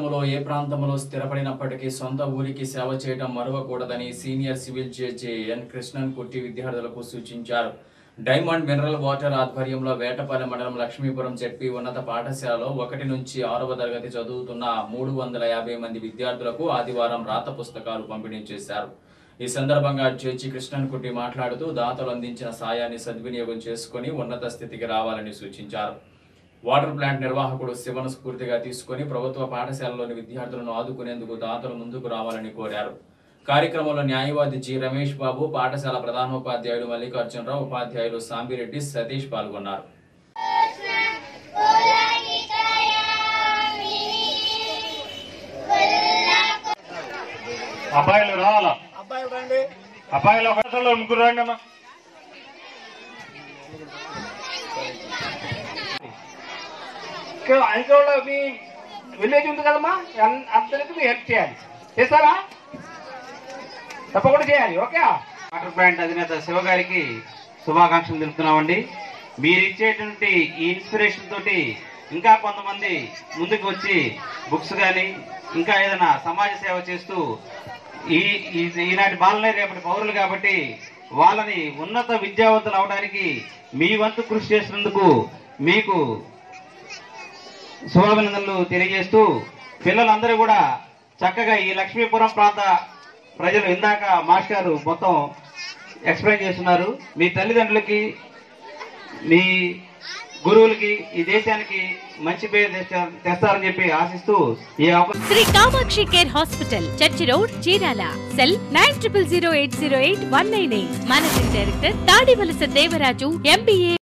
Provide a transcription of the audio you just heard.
కాలంలో ఏ ప్రాంతంలో స్థిరపడినప్పటికీ సొంత ఊరికి సేవ చేయడం మరవకూడదని senior civil judge N Krishnan Kutty విద్యార్థులకు సూచించారు డైమండ్ మినరల్ వాటర్ ఆధ్వర్యంలో వేటపల్లి మండలం లక్ష్మీపురం జెడ్పీ ఉన్నత పాఠశాలలో ఒకటి నుంచి ఆరవ తరగతి చదువుతున్న మూడు వందల యాభై మంది విద్యార్థులకు ఆదివారం రాత పుస్తకాలు పంపిణీ చేశారు ఈ సందర్భంగా జడ్జి కృష్ణన్ కుట్టి మాట్లాడుతూ దాతలు అందించిన సాయాన్ని సద్వినియోగం చేసుకుని ఉన్నత స్థితికి రావాలని సూచించారు వాటర్ ప్లాంట్ నిర్వాహకుడు శివను స్ఫూర్తిగా తీసుకొని ప్రభుత్వ పాఠశాలలోని విద్యార్థులను ఆదుకునేందుకు దాతలు ముందుకు రావాలని కోరారు కార్యక్రమంలో న్యాయవాది జి రమేష్ బాబు పాఠశాల ప్రధానోపాధ్యాయుడు మల్లికార్జునరావు ఉపాధ్యాయులు సాంబిరెడ్డి సతీష్ పాల్గొన్నారు అబ్బాయిలు రావాలా అబ్బాయిలు రండి అబ్బాయిలు ఒకటిలో ముగ్గురు రండి అమ్మా ఇక్కడ అంకెలో మీ విలేజ్ ఉంది కదమ్మా అన్- అందరికి మీరు హెల్ప్ చేయాలి చేస్తారా తప్పకుండా చేయాలి ఓకే వాటర్ ప్లాంట్ అధినేత శివ గారికి శుభాకాంక్షలు తెలుపుతున్నామండి మీరు ఇచ్చేటువంటి ఈ ఇన్స్పిరేషన్ తోటి ఇంకా కొంతమంది ముందుకు వచ్చి బుక్స్ కానీ ఇంకా ఏదైనా సమాజ సేవ చేస్తూ ఈ ఈ- ఈనాటి బాలలే రేపటి పౌరులు కాబట్టి వాళ్ళని ఉన్నత విద్యావంతులు అవడానికి మీ వంతు కృషి చేసినందుకు మీకు శుభాభినందనలు తెలియజేస్తూ పిల్లలందరూ కూడా చక్కగా ఈ లక్ష్మీపురం ప్రాంత ప్రజలు ఇందాక మాస్ గారు మొత్తం ఎక్స్ప్లెయిన్ చేస్తున్నారు మీ తల్లిదండ్రులకి మీ గురువులకి ఈ దేశానికి మంచి పేరు తెచ్చా- తెస్తారని చెప్పి ఆశిస్తూ ఈ అవకాశం Shri Kamakshi care hospital church road Chirala cell nine triple zero eight zero eight one nine eight managing director Tadivalasa Devaraju MBA